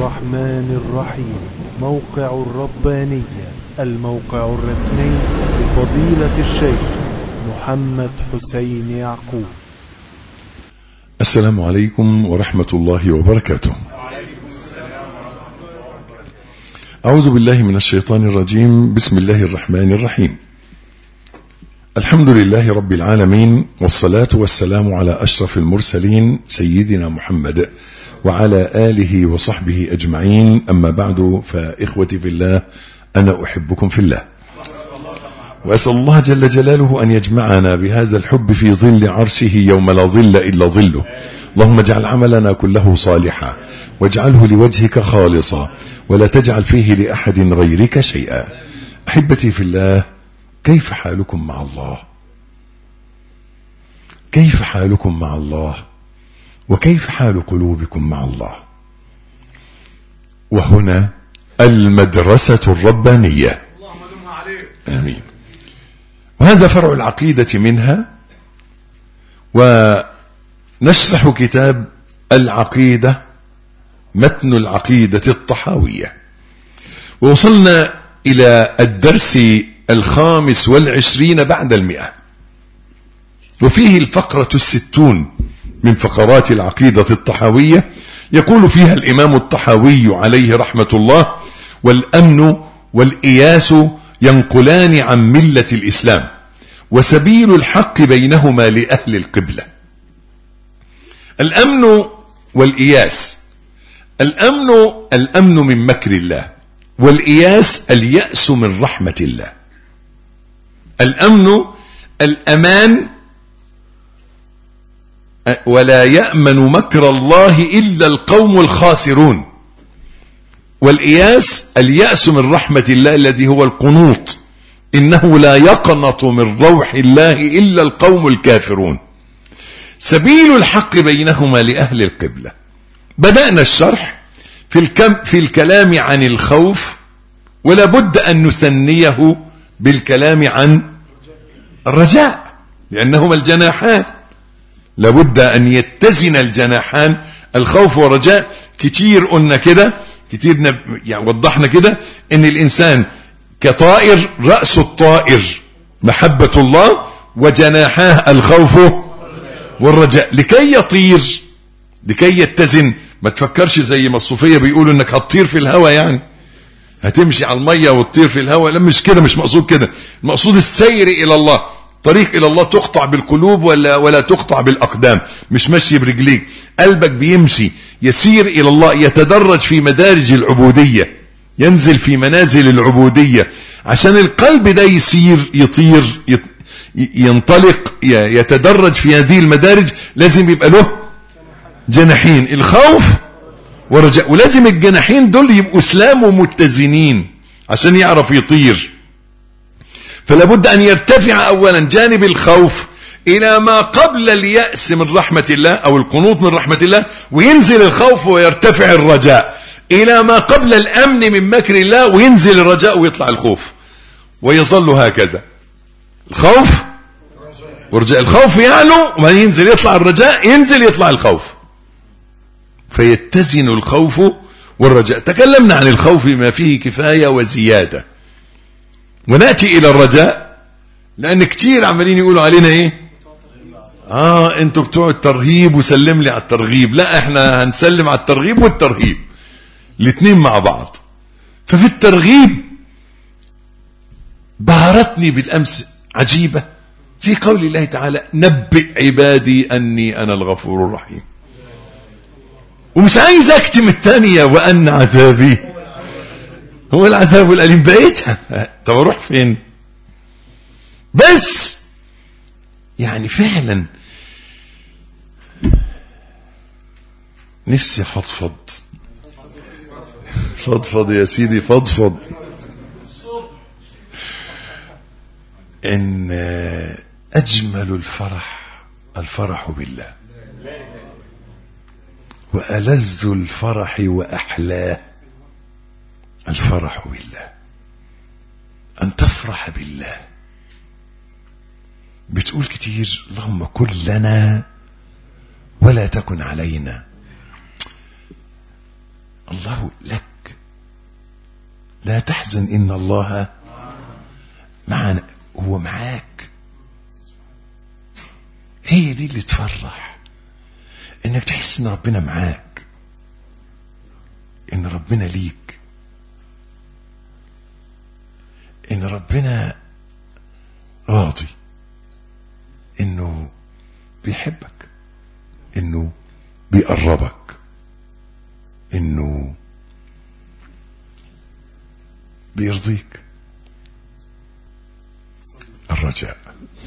الرحمن الرحيم موقع الربانية الموقع الرسمي لفضيلة الشيخ محمد حسين يعقوب السلام عليكم ورحمة الله وبركاته أعوذ بالله من الشيطان الرجيم بسم الله الرحمن الرحيم الحمد لله رب العالمين والصلاة والسلام على أشرف المرسلين سيدنا محمد وعلى آله وصحبه أجمعين أما بعد فإخوتي في الله أنا أحبكم في الله وأسأل الله جل جلاله أن يجمعنا بهذا الحب في ظل عرشه يوم لا ظل إلا ظله اللهم اجعل عملنا كله صالحا واجعله لوجهك خالصا ولا تجعل فيه لأحد غيرك شيئا أحبتي في الله كيف حالكم مع الله كيف حالكم مع الله وكيف حال قلوبكم مع الله وهنا المدرسة الربانية آمين وهذا فرع العقيدة منها ونشرح كتاب العقيدة متن العقيدة الطحاوية ووصلنا إلى الدرس الخامس والعشرين بعد المئة وفيه الفقرة الستون من فقرات العقيدة الطحاوية يقول فيها الإمام الطحاوي عليه رحمة الله والأمن والإياس ينقلان عن ملة الإسلام وسبيل الحق بينهما لأهل القبلة الأمن والإياس الأمن الأمن من مكر الله والإياس اليأس من رحمة الله الأمن الأمان ولا يأمن مكر الله إلا القوم الخاسرون والإياس اليأس من رحمة الله الذي هو القنوط إنه لا يقنط من روح الله إلا القوم الكافرون سبيل الحق بينهما لأهل القبلة بدأنا الشرح في, الكم في الكلام عن الخوف ولا بد أن نسنيه بالكلام عن الرجاء لأنهما الجناحان لابد أن يتزن الجناحان الخوف والرجاء كتير قلنا كده كتير نب... يعني وضحنا كده ان الانسان كطائر رأس الطائر محبة الله وجناحاه الخوف والرجاء لكي يطير لكي يتزن ما تفكرش زي ما الصوفية بيقولوا انك هتطير في الهواء يعني هتمشي على المية وتطير في الهواء لا مش كده مش مقصود كده المقصود السير الى الله طريق الى الله تقطع بالقلوب ولا ولا تقطع بالاقدام مش ماشي برجليك قلبك بيمشي يسير الى الله يتدرج في مدارج العبوديه ينزل في منازل العبوديه عشان القلب ده يسير يطير ينطلق يتدرج في هذه المدارج لازم يبقى له جناحين الخوف والرجاء ولازم الجناحين دول يبقوا اسلام ومتزنين عشان يعرف يطير فلا بد أن يرتفع أولا جانب الخوف إلى ما قبل اليأس من رحمة الله أو القنوط من رحمة الله وينزل الخوف ويرتفع الرجاء إلى ما قبل الأمن من مكر الله وينزل الرجاء ويطلع الخوف ويظل هكذا الخوف ورجاء الخوف يعلو وما ينزل يطلع الرجاء ينزل يطلع الخوف فيتزن الخوف والرجاء تكلمنا عن الخوف ما فيه كفاية وزيادة ونأتي إلى الرجاء لأن كتير عمالين يقولوا علينا إيه آه أنتوا بتوع الترهيب وسلم لي على الترغيب لا إحنا هنسلم على الترغيب والترهيب الاثنين مع بعض ففي الترغيب بهرتني بالأمس عجيبة في قول الله تعالى نبئ عبادي أني أنا الغفور الرحيم ومش عايز أكتم الثانية وأن عذابي هو العذاب الأليم بقيتها طب أروح فين بس يعني فعلا نفسي فضفض فضفض يا سيدي فضفض ان اجمل الفرح الفرح بالله والذ الفرح واحلاه الفرح بالله أن تفرح بالله بتقول كتير اللهم كن لنا ولا تكن علينا الله لك لا تحزن إن الله معنا هو معاك هي دي اللي تفرح انك تحس ان ربنا معاك ان ربنا ليك ان ربنا راضي انه بيحبك انه بيقربك انه بيرضيك الرجاء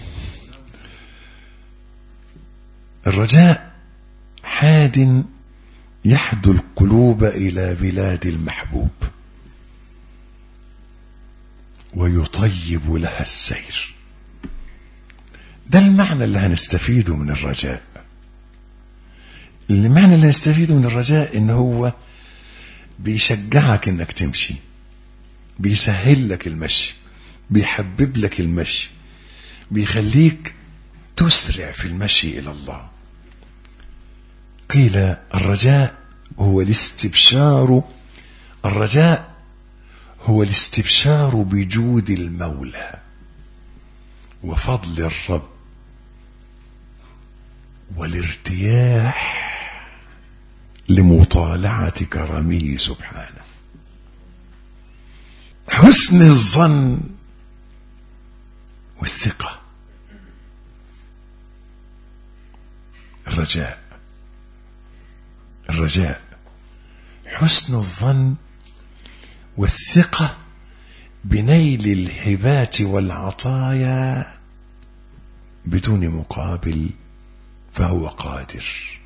الرجاء حاد يحدو القلوب الى بلاد المحبوب ويطيب لها السير ده المعنى اللي هنستفيده من الرجاء المعنى اللي هنستفيده من الرجاء ان هو بيشجعك انك تمشي بيسهل لك المشي بيحبب لك المشي بيخليك تسرع في المشي الى الله قيل الرجاء هو الاستبشار الرجاء هو الاستبشار بجود المولى وفضل الرب والارتياح لمطالعة كرمه سبحانه حسن الظن والثقة الرجاء الرجاء حسن الظن والثقة بنيل الهبات والعطايا بدون مقابل فهو قادر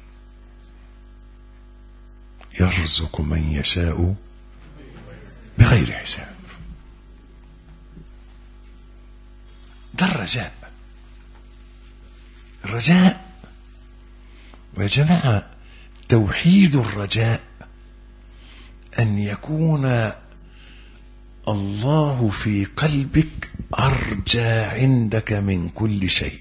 يرزق من يشاء بغير حساب ده الرجاء الرجاء ويا جماعة توحيد الرجاء أن يكون الله في قلبك أرجى عندك من كل شيء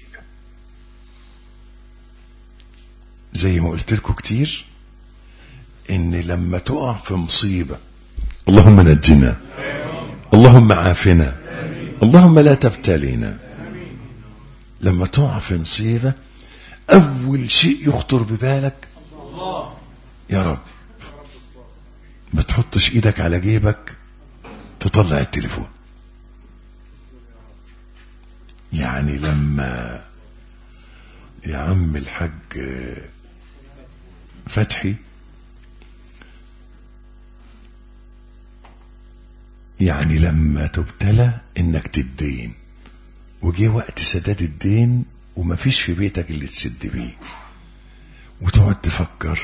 زي ما قلت لكم كتير ان لما تقع في مصيبة اللهم نجنا اللهم عافنا اللهم لا تبتلينا لما تقع في مصيبة اول شيء يخطر ببالك يا رب ما تحطش ايدك على جيبك تطلع التليفون يعني لما يا عم الحاج فتحي يعني لما تبتلى انك تدين وجه وقت سداد الدين ومفيش في بيتك اللي تسد بيه وتقعد تفكر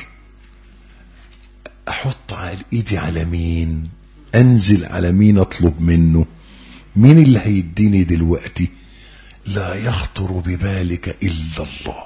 احط على ايدي على مين انزل على مين اطلب منه مين اللي هيديني دلوقتي لا يخطر ببالك الا الله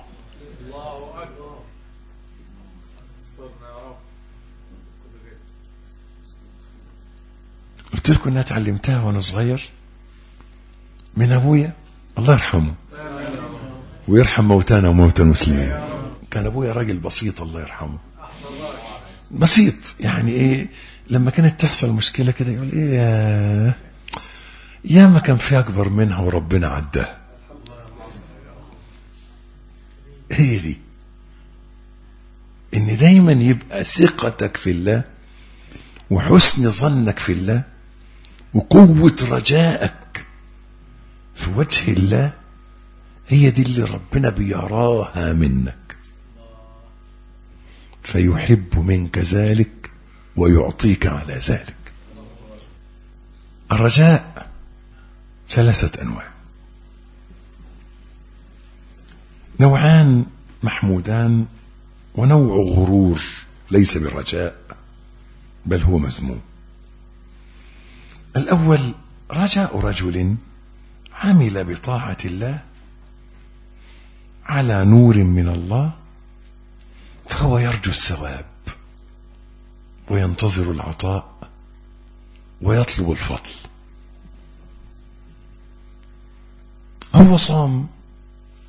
قلت لكم انها اتعلمتها وانا صغير من ابويا الله يرحمه ويرحم موتانا وموتى المسلمين كان ابويا راجل بسيط الله يرحمه بسيط يعني ايه لما كانت تحصل مشكلة كده يقول ايه يا يا ما كان في اكبر منها وربنا عداه هي دي ان دايما يبقى ثقتك في الله وحسن ظنك في الله وقوة رجائك في وجه الله هي دي اللي ربنا بيراها منك فيحب منك ذلك ويعطيك على ذلك الرجاء ثلاثة أنواع نوعان محمودان ونوع غرور ليس بالرجاء بل هو مذموم الأول رجاء رجل عمل بطاعة الله على نور من الله فهو يرجو الثواب وينتظر العطاء ويطلب الفضل هو صام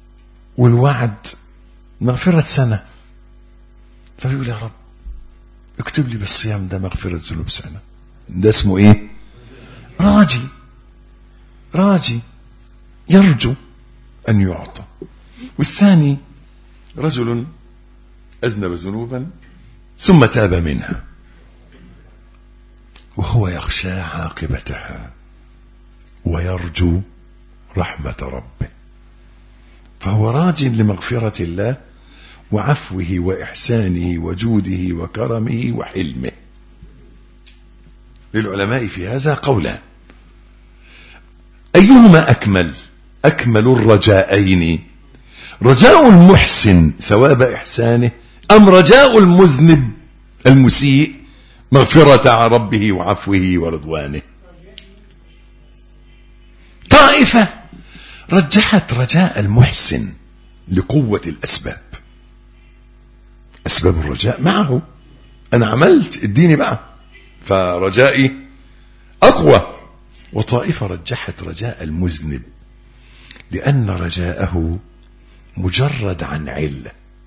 والوعد مغفرة سنة فبيقول يا رب اكتب لي بالصيام ده مغفرة ذنوب سنة ده اسمه ايه راجي راجي يرجو أن يعطى والثاني رجل أذنب ذنوبا ثم تاب منها وهو يخشى عاقبتها ويرجو رحمة ربه فهو راج لمغفرة الله وعفوه وإحسانه وجوده وكرمه وحلمه للعلماء في هذا قولان أيهما أكمل أكمل الرجاءين رجاء المحسن ثواب إحسانه أم رجاء المذنب المسيء مغفرة ربه وعفوه ورضوانه طائفة رجحت رجاء المحسن لقوة الأسباب أسباب الرجاء معه أنا عملت اديني بقى فرجائي أقوى وطائفة رجحت رجاء المذنب لأن رجاءه مجرد عن علة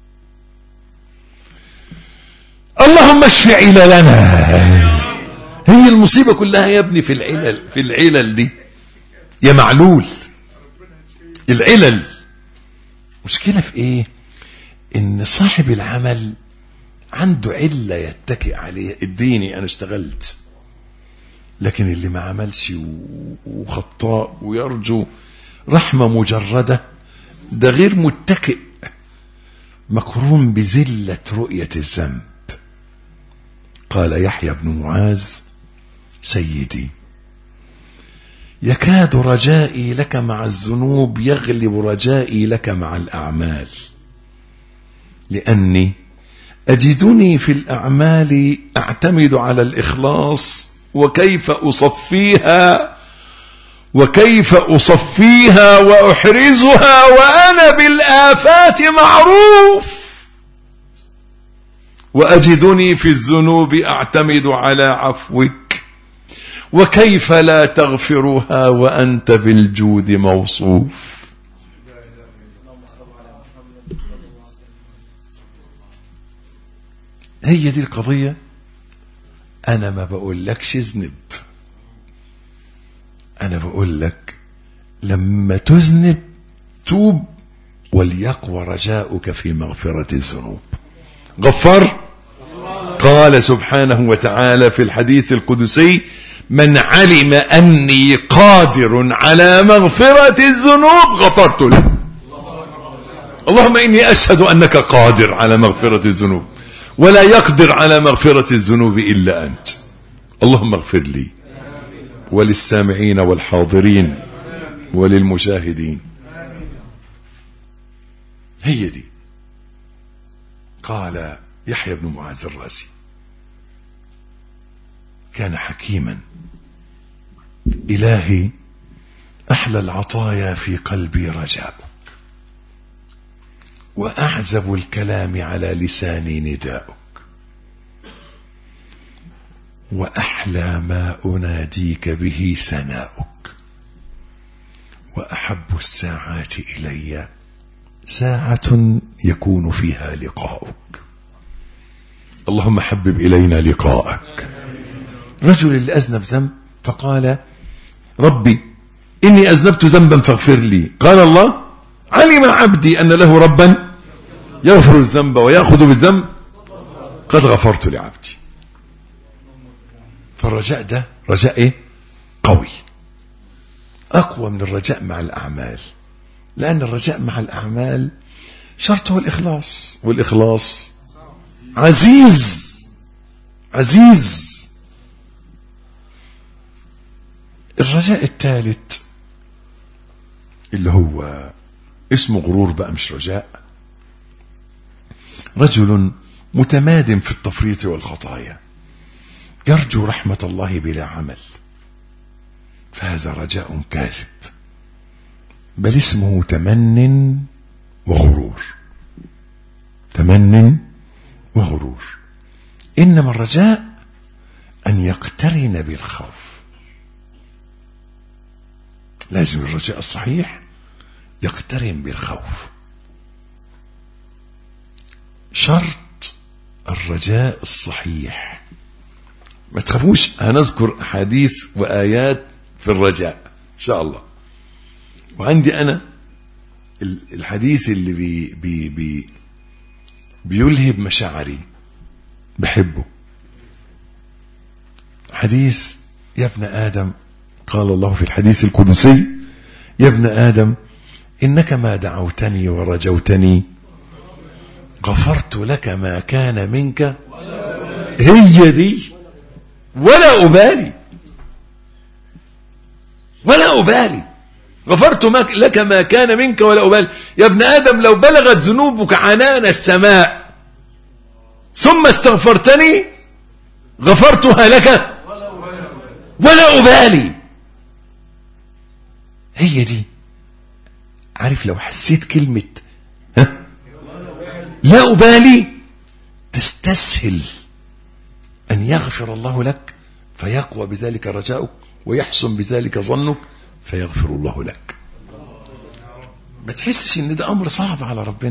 اللهم اشف عللنا هي المصيبة كلها يا ابني في العلل في العلل دي يا معلول العلل مشكلة في ايه ان صاحب العمل عنده علة يتكئ عليها اديني انا اشتغلت لكن اللي ما عملش وخطاء ويرجو رحمة مجردة ده غير متكئ مقرون بذلة رؤية الذنب قال يحيى بن معاذ سيدي يكاد رجائي لك مع الذنوب يغلب رجائي لك مع الأعمال لأني أجدني في الأعمال أعتمد على الإخلاص وكيف أصفيها وكيف أصفيها وأحرزها وأنا بالآفات معروف وأجدني في الذنوب أعتمد على عفوك وكيف لا تغفرها وأنت بالجود موصوف هي دي القضية أنا ما بقول لكش اذنب أنا بقول لك لما تذنب توب وليقوى رجاؤك في مغفرة الذنوب غفر قال سبحانه وتعالى في الحديث القدسي من علم أني قادر على مغفرة الذنوب غفرت له اللهم إني أشهد أنك قادر على مغفرة الذنوب ولا يقدر على مغفرة الذنوب إلا أنت اللهم اغفر لي وللسامعين والحاضرين وللمشاهدين هي دي قال يحيى بن معاذ الرازي كان حكيما إلهي أحلى العطايا في قلبي رجاء وأعزب الكلام على لساني نداؤك وأحلى ما أناديك به سناؤك وأحب الساعات إلي ساعة يكون فيها لقاؤك اللهم حبب إلينا لقاءك رجل اللي أذنب ذنب فقال ربي إني أذنبت ذنبا فاغفر لي قال الله علم عبدي أن له ربا يغفر الذنب ويأخذ بالذنب قد غفرت لعبدي فالرجاء ده رجاء ايه قوي أقوى من الرجاء مع الأعمال لأن الرجاء مع الأعمال شرطه الإخلاص والإخلاص عزيز عزيز الرجاء الثالث اللي هو اسمه غرور بقى مش رجاء رجل متماد في التفريط والخطايا يرجو رحمة الله بلا عمل فهذا رجاء كاذب بل اسمه تمن وغرور تمن وغرور إنما الرجاء أن يقترن بالخوف لازم الرجاء الصحيح يقترن بالخوف شرط الرجاء الصحيح ما تخافوش هنذكر أحاديث وآيات في الرجاء إن شاء الله وعندي أنا ال- الحديث اللي بي بي بي بيلهب مشاعري بحبه حديث يا ابن آدم قال الله في الحديث القدسي يا ابن آدم إنك ما دعوتني ورجوتني غفرت لك ما كان منك هي دي ولا أبالي ولا أبالي غفرت ما لك ما كان منك ولا أبالي يا ابن آدم لو بلغت ذنوبك عنان السماء ثم استغفرتني غفرتها لك ولا أبالي هي دي عارف لو حسيت كلمة ها لا أبالي تستسهل أن يغفر الله لك فيقوى بذلك رجاؤك ويحسن بذلك ظنك فيغفر الله لك ما تحسش ان ده امر صعب على ربنا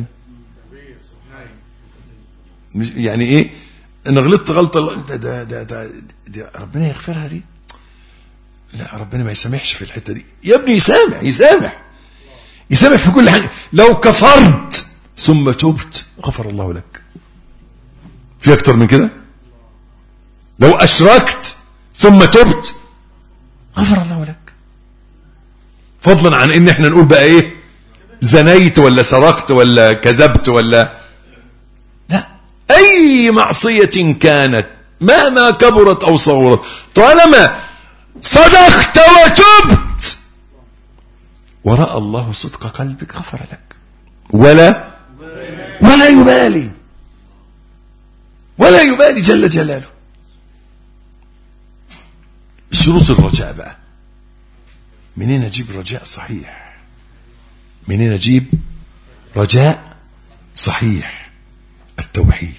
مش- يعني ايه انا غلطت غلطه ده ده ده, ده, ده ربنا يغفرها دي لا ربنا ما يسامحش في الحته دي يا ابني يسامح يسامح يسامح في كل حاجه لو كفرت ثم تبت غفر الله لك في اكتر من كده لو اشركت ثم تبت غفر الله لك فضلا عن ان احنا نقول بقى ايه زنيت ولا سرقت ولا كذبت ولا لا اي معصيه كانت مهما كبرت او صغرت طالما صدقت وتبت وراى الله صدق قلبك غفر لك ولا ولا يبالي ولا يبالي جل جلاله شروط الرجاء بقى منين اجيب رجاء صحيح منين اجيب رجاء صحيح التوحيد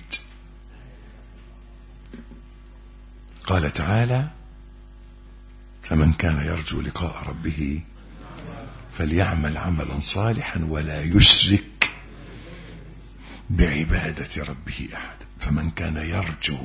قال تعالى فمن كان يرجو لقاء ربه فليعمل عملا صالحا ولا يشرك بعبادة ربه أحد فمن كان يرجو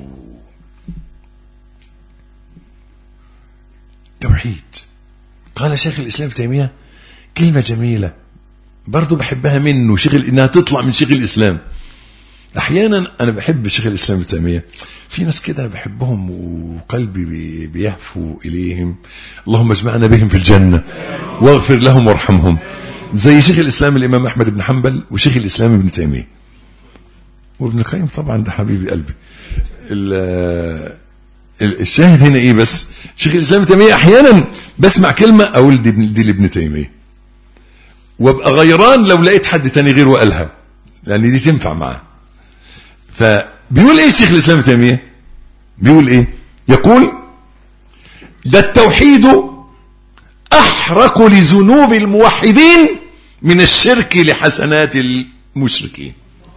توحيد قال شيخ الإسلام ابن تيمية كلمة جميلة برضو بحبها منه شيخ إنها تطلع من شيخ الإسلام أحيانا أنا بحب شيخ الإسلام ابن تيمية في ناس كده بحبهم وقلبي بي- بيهفو إليهم اللهم اجمعنا بهم في الجنة واغفر لهم وارحمهم زي شيخ الإسلام الإمام أحمد بن حنبل وشيخ الإسلام ابن تيمية وابن القيم طبعا ده حبيبي قلبي ال- ال- الشاهد هنا ايه بس شيخ الاسلام ابن تيميه احيانا بسمع كلمه اقول دي, دي لابن تيميه وابقى غيران لو لقيت حد تاني غيره قالها لان دي تنفع معاه فبيقول ايه شيخ الاسلام ابن تيميه بيقول ايه يقول ده التوحيد احرق لذنوب الموحدين من الشرك لحسنات المشركين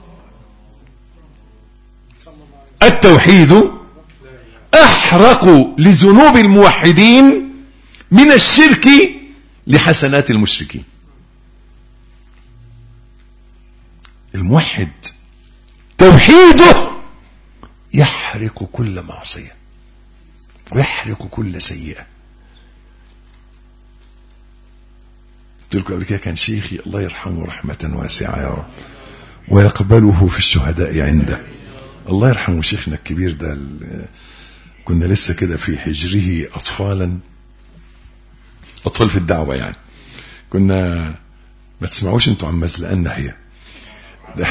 التوحيد احرق لذنوب الموحدين من الشرك لحسنات المشركين الموحد توحيده يحرق كل معصيه ويحرق كل سيئه قلت لكم قبل كده كان شيخي الله يرحمه رحمه واسعه يا رب ويقبله في الشهداء عنده الله يرحمه شيخنا الكبير ده ال- كنا لسه كده في حجره أطفالا أطفال في الدعوة يعني كنا ما تسمعوش انتوا عن مزلقان ناحية ده-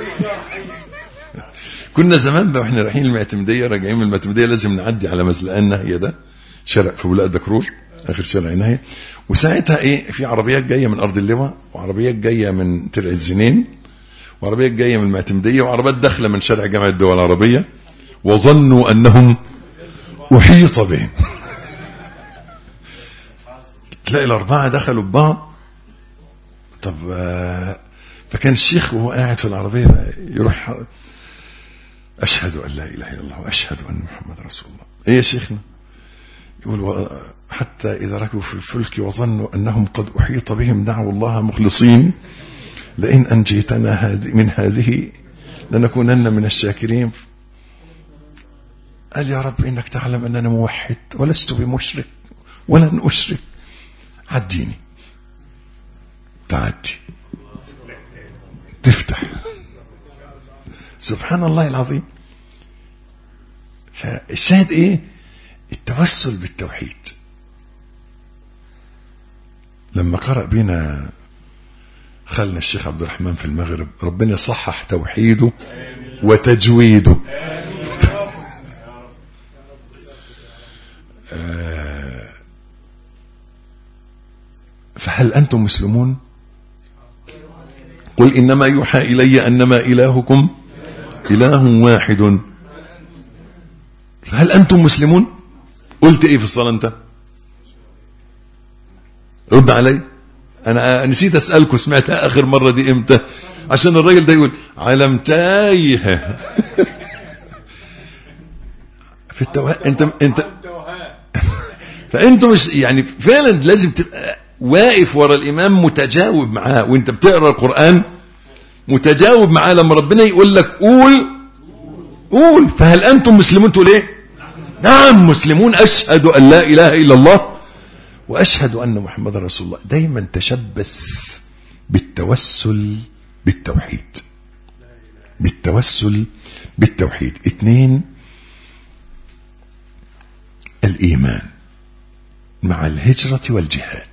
كنا زمان بقى واحنا رايحين المعتمدية راجعين من المعتمدية لازم نعدي على مزلقان ناحية ده شارع في بولاق دكرور آخر شارع ناحية وساعتها ايه في عربيات جاية من أرض اللواء وعربيات جاية من ترع الزنين وعربيات جاية من المعتمدية وعربيات داخلة من شارع جامعة الدول العربية وظنوا أنهم أحيط بهم تلاقي الأربعة دخلوا ببعض طب آه، فكان الشيخ وهو قاعد في العربية بقى يروح أشهد أن لا إله إلا الله وأشهد أن محمد رسول الله إيه يا شيخنا يقول و- حتى إذا ركبوا في الفلك وظنوا أنهم قد أحيط بهم دعوا الله مخلصين لئن أنجيتنا هذه من هذه لنكونن من الشاكرين قال يا رب إنك تعلم أنني موحد ولست بمشرك ولن أشرك عديني تعدي تفتح سبحان الله العظيم فالشاهد ايه التوسل بالتوحيد لما قرأ بنا خلنا الشيخ عبد الرحمن في المغرب ربنا يصحح توحيده وتجويده آه، فهل أنتم مسلمون قل إنما يوحى إلي أنما إلهكم إله واحد فهل أنتم مسلمون قلت إيه في الصلاة أنت رد علي أنا نسيت أسألكم سمعتها آخر مرة دي إمتى عشان الراجل ده يقول عالم تايه في التوهان انت انت فانتوا مش يعني فعلا لازم تبقى واقف ورا الامام متجاوب معاه وانت بتقرا القران متجاوب معاه لما ربنا يقول لك قول قول فهل انتم مسلمون تقول ايه نعم مسلمون اشهد ان لا اله الا الله واشهد ان محمد رسول الله دايما تشبث بالتوسل بالتوحيد بالتوسل بالتوحيد اثنين الايمان مع الهجره والجهاد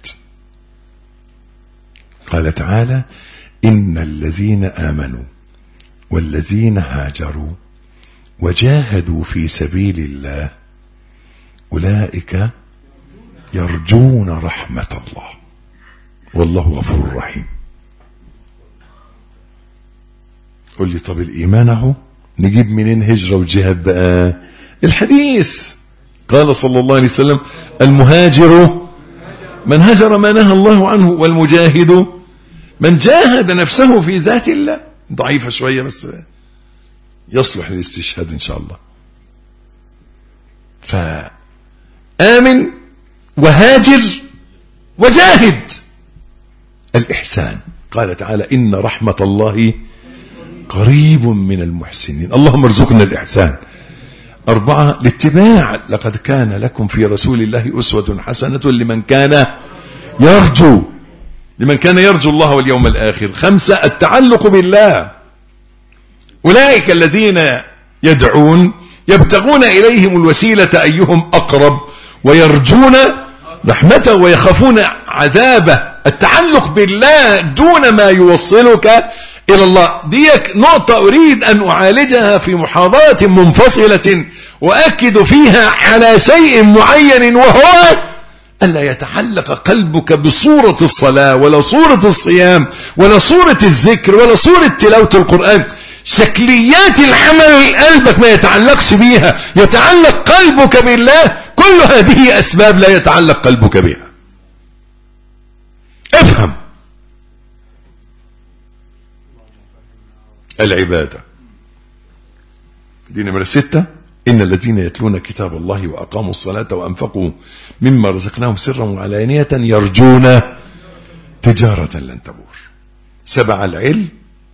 قال تعالى ان الذين امنوا والذين هاجروا وجاهدوا في سبيل الله اولئك يرجون رحمه الله والله غفور رحيم قل لي طب الايمان اهو نجيب منين هجره وجهاد بقى الحديث قال صلى الله عليه وسلم المهاجر من هجر ما نهى الله عنه والمجاهد من جاهد نفسه في ذات الله ضعيفة شوية بس يصلح للاستشهاد إن شاء الله فآمن وهاجر وجاهد الإحسان قال تعالى إن رحمة الله قريب من المحسنين اللهم ارزقنا الإحسان أربعة الاتباع لقد كان لكم في رسول الله أسوة حسنة لمن كان يرجو لمن كان يرجو الله واليوم الآخر خمسة التعلق بالله أولئك الذين يدعون يبتغون إليهم الوسيلة أيهم أقرب ويرجون رحمته ويخافون عذابه التعلق بالله دون ما يوصلك إلى الله دي نقطة أريد أن أعالجها في محاضرة منفصلة وأكد فيها على شيء معين وهو ألا يتعلق قلبك بصورة الصلاة ولا صورة الصيام ولا صورة الذكر ولا صورة تلاوة القرآن شكليات العمل قلبك ما يتعلقش بيها يتعلق قلبك بالله كل هذه أسباب لا يتعلق قلبك بها افهم العبادة دي نمرة ستة إن الذين يتلون كتاب الله وأقاموا الصلاة وأنفقوا مما رزقناهم سرا وعلانية يرجون تجارة لن تبور سبع العلم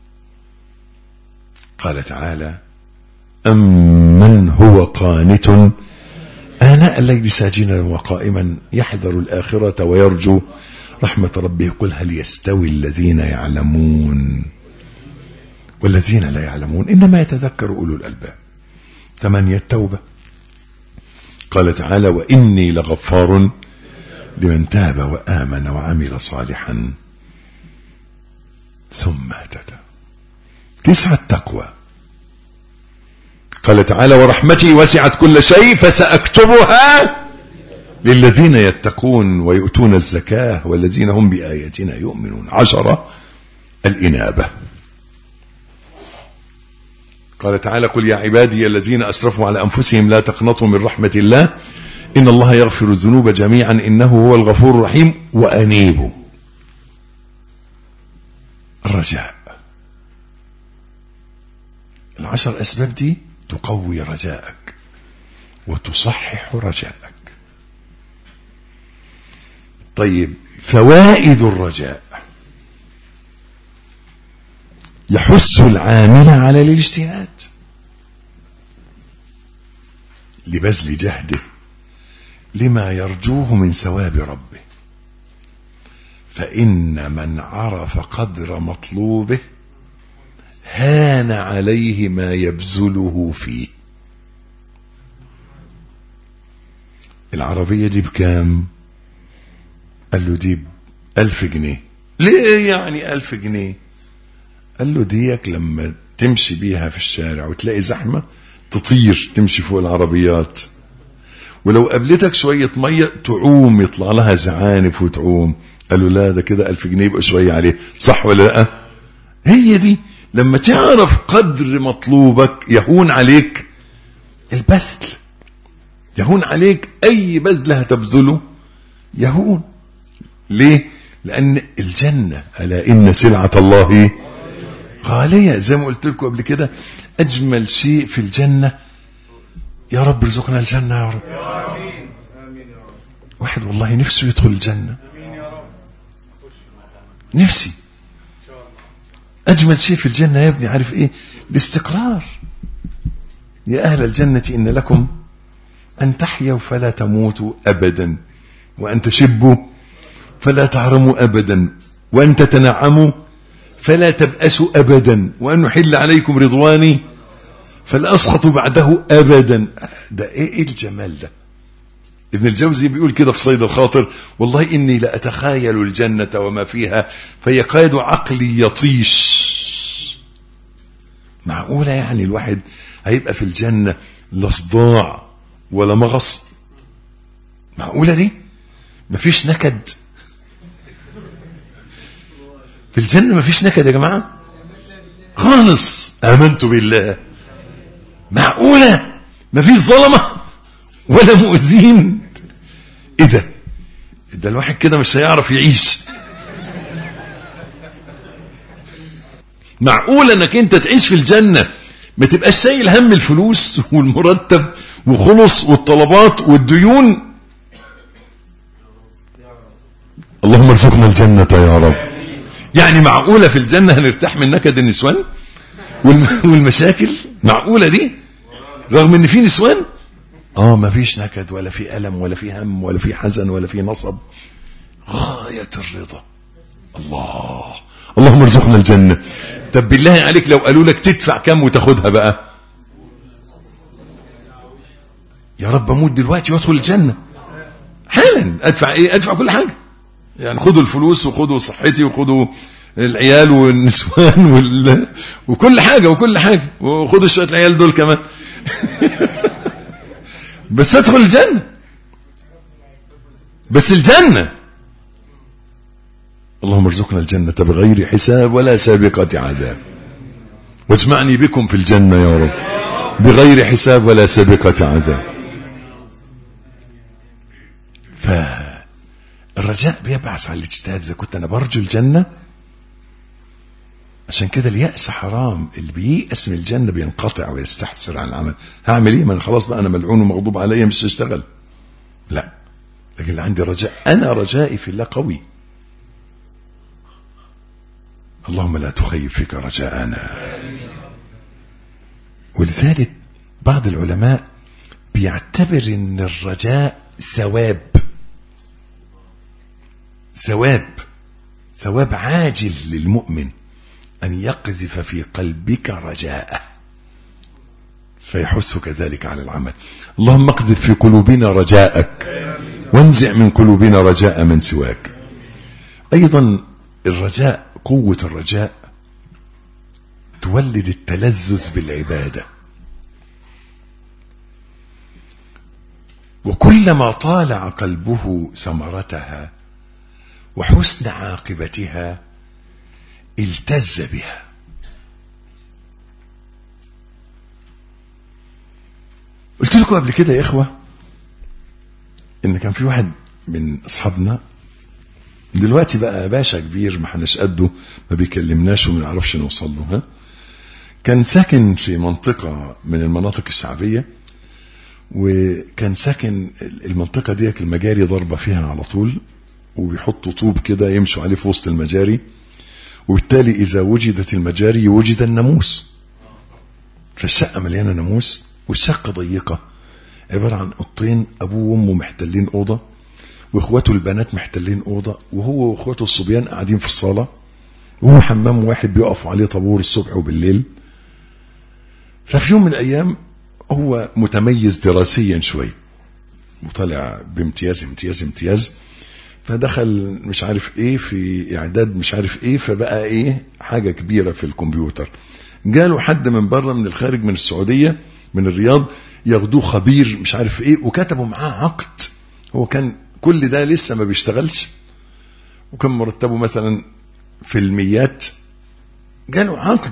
قال تعالى أمن هو قانت آناء الليل ساجنا وقائما يحذر الآخرة ويرجو رحمة ربه قل هل يستوي الذين يعلمون والذين لا يعلمون إنما يتذكر أولو الألباب ثمانية التوبة قال تعالى وإني لغفار لمن تاب وآمن وعمل صالحا ثم اهتدى تسعة التقوى قال تعالى ورحمتي وسعت كل شيء فسأكتبها للذين يتقون ويؤتون الزكاة والذين هم بآياتنا يؤمنون عشرة الإنابة قال تعالى قل يا عبادي الذين أسرفوا على أنفسهم لا تقنطوا من رحمة الله إن الله يغفر الذنوب جميعا إنه هو الغفور الرحيم وأنيبوا الرجاء العشر أسباب دي تقوي رجاءك وتصحح رجاءك طيب فوائد الرجاء يحث العامل على الاجتهاد لبذل جهده لما يرجوه من ثواب ربه فإن من عرف قدر مطلوبه هان عليه ما يبذله فيه العربية دي بكام قال له دي بألف جنيه ليه يعني ألف جنيه قال له ديك لما تمشي بيها في الشارع وتلاقي زحمة تطير تمشي فوق العربيات ولو قابلتك شوية مية تعوم يطلع لها زعانف وتعوم قالوا لا ده كده ألف جنيه يبقى شوية عليه صح ولا لا هي دي لما تعرف قدر مطلوبك يهون عليك البذل يهون عليك أي بذل هتبذله يهون ليه لأن الجنة ألا إن سلعة الله غالية زي ما قلت لكم قبل كده أجمل شيء في الجنة يا رب ارزقنا الجنة يا رب واحد والله نفسه يدخل الجنة نفسي أجمل شيء في الجنة يا ابني عارف إيه الاستقرار يا أهل الجنة إن لكم أن تحيوا فلا تموتوا أبدا وأن تشبوا فلا تعرموا أبدا وأن تتنعموا فلا تبأسوا أبدا وأن نحل عليكم رضواني فلا أسخط بعده أبدا ده إيه الجمال ده ابن الجوزي بيقول كده في صيد الخاطر والله إني لأتخيل الجنة وما فيها فيكاد عقلي يطيش معقولة يعني الواحد هيبقى في الجنة لا صداع ولا مغص معقولة دي مفيش نكد في الجنة مفيش نكد يا جماعة خالص آمنت بالله معقولة مفيش ظلمة ولا مؤذين ايه ده ده الواحد كده مش هيعرف يعيش معقولة انك انت تعيش في الجنة ما تبقاش شايل هم الفلوس والمرتب وخلص والطلبات والديون اللهم ارزقنا الجنة يا رب يعني معقولة في الجنة هنرتاح من نكد النسوان والمشاكل معقولة دي رغم ان في نسوان اه ما فيش نكد ولا في ألم ولا في هم ولا في حزن ولا في نصب غاية الرضا الله اللهم ارزقنا الجنة طب بالله عليك لو قالوا لك تدفع كم وتاخدها بقى يا رب اموت دلوقتي وادخل الجنة حالا ادفع ايه ادفع كل حاجة يعني خدوا الفلوس وخدوا صحتي وخدوا العيال والنسوان وال... وكل حاجة وكل حاجة وخدوا شوية العيال دول كمان بس ادخل الجنة بس الجنة اللهم ارزقنا الجنة بغير حساب ولا سابقة عذاب واجمعني بكم في الجنة يا رب بغير حساب ولا سابقة عذاب فالرجاء بيبعث على الاجتهاد إذا كنت أنا برجو الجنة عشان كده اليأس حرام اللي بييأس من الجنة بينقطع ويستحسر عن العمل هعمل ايه ما انا خلاص بقى انا ملعون ومغضوب عليا مش هشتغل لا لكن اللي عندي رجاء انا رجائي في الله قوي اللهم لا تخيب فيك رجاءنا ولذلك بعض العلماء بيعتبر ان الرجاء ثواب ثواب ثواب عاجل للمؤمن أن يقذف في قلبك رجاءه فيحثك ذلك على العمل اللهم اقذف في قلوبنا رجاءك وانزع من قلوبنا رجاء من سواك أيضا الرجاء قوة الرجاء تولد التلذذ بالعبادة وكلما طالع قلبه ثمرتها وحسن عاقبتها التز بها قلت لكم قبل كده يا إخوة إن كان في واحد من أصحابنا دلوقتي بقى باشا كبير ما احناش قده ما بيكلمناش وما نعرفش نوصل له ها كان ساكن في منطقة من المناطق الشعبية وكان ساكن المنطقة دي المجاري ضربة فيها على طول وبيحطوا طوب كده يمشوا عليه في وسط المجاري وبالتالي إذا وجدت المجاري وجد الناموس فالشقة مليانة ناموس والشقة ضيقة عبارة عن أوضتين أبوه وأمه محتلين أوضة وإخواته البنات محتلين أوضة وهو وإخواته الصبيان قاعدين في الصالة وهو حمام واحد بيقفوا عليه طابور الصبح وبالليل ففي يوم من الأيام هو متميز دراسيا شوي وطلع بامتياز امتياز امتياز فدخل مش عارف ايه في اعداد مش عارف ايه فبقى ايه حاجه كبيره في الكمبيوتر جاله حد من بره من الخارج من السعوديه من الرياض ياخدوه خبير مش عارف ايه وكتبوا معاه عقد هو كان كل ده لسه ما بيشتغلش وكان مرتبه مثلا في الميات جاله عقد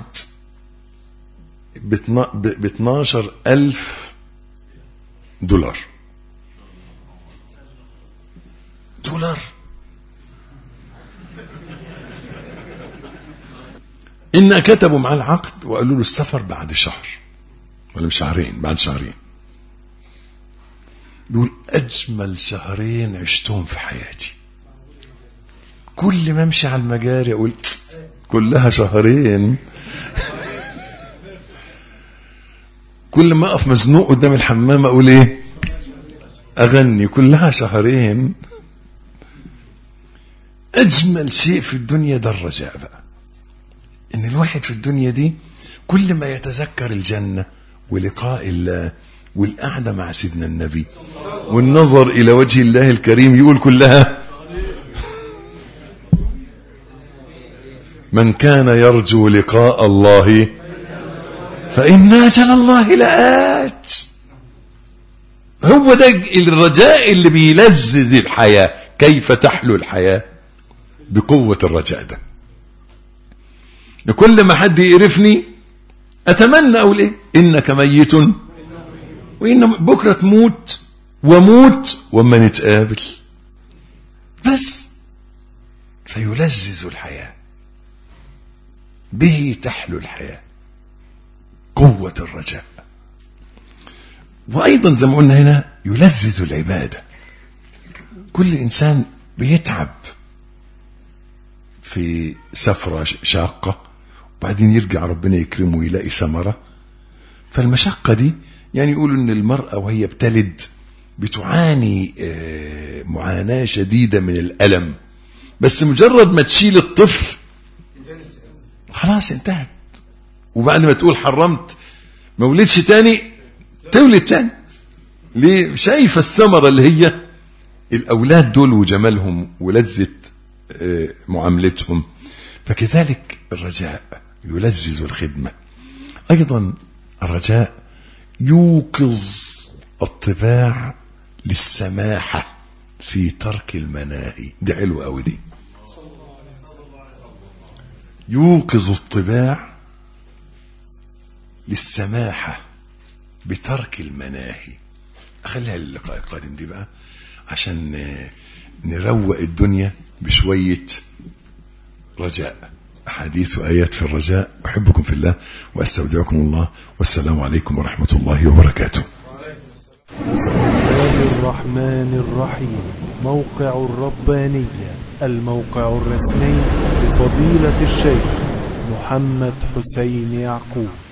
ب 12 ألف دولار دولار إن كتبوا معاه العقد وقالوا له السفر بعد شهر ولا شهرين بعد شهرين بيقول أجمل شهرين عشتهم في حياتي كل ما امشي على المجاري اقول كلها شهرين كل ما اقف مزنوق قدام الحمام اقول ايه اغني كلها شهرين اجمل شيء في الدنيا ده الرجاء بقى ان الواحد في الدنيا دي كل ما يتذكر الجنه ولقاء الله والقعده مع سيدنا النبي والنظر الى وجه الله الكريم يقول كلها من كان يرجو لقاء الله فإن أجل الله لآت هو ده الرجاء اللي بيلذذ الحياة كيف تحلو الحياة بقوة الرجاء ده كل ما حد يقرفني أتمنى أقول إيه إنك ميت وإن بكرة تموت وموت وما نتقابل بس فيلذذ الحياه به تحلو الحياة قوة الرجاء وأيضا زي ما قلنا هنا يلذذ العبادة كل إنسان بيتعب في سفرة شاقة وبعدين يرجع ربنا يكرمه ويلاقي ثمرة فالمشقة دي يعني يقولوا إن المرأة وهي بتلد بتعاني معاناة شديدة من الألم بس مجرد ما تشيل الطفل خلاص انتهت وبعد ما تقول حرمت ما ولدش تاني تولد تاني ليه شايفه الثمره اللي هي الاولاد دول وجمالهم ولذه معاملتهم فكذلك الرجاء يلذذ الخدمه ايضا الرجاء يوقظ الطباع للسماحه في ترك المناهي دي حلوه قوي دي يوقظ الطباع للسماحة بترك المناهي أخليها للقاء القادم دي بقى عشان نروق الدنيا بشوية رجاء أحاديث وآيات في الرجاء أحبكم في الله وأستودعكم الله والسلام عليكم ورحمة الله وبركاته بسم الله الرحمن الرحيم موقع الربانية الموقع الرسمي لفضيلة الشيخ محمد حسين يعقوب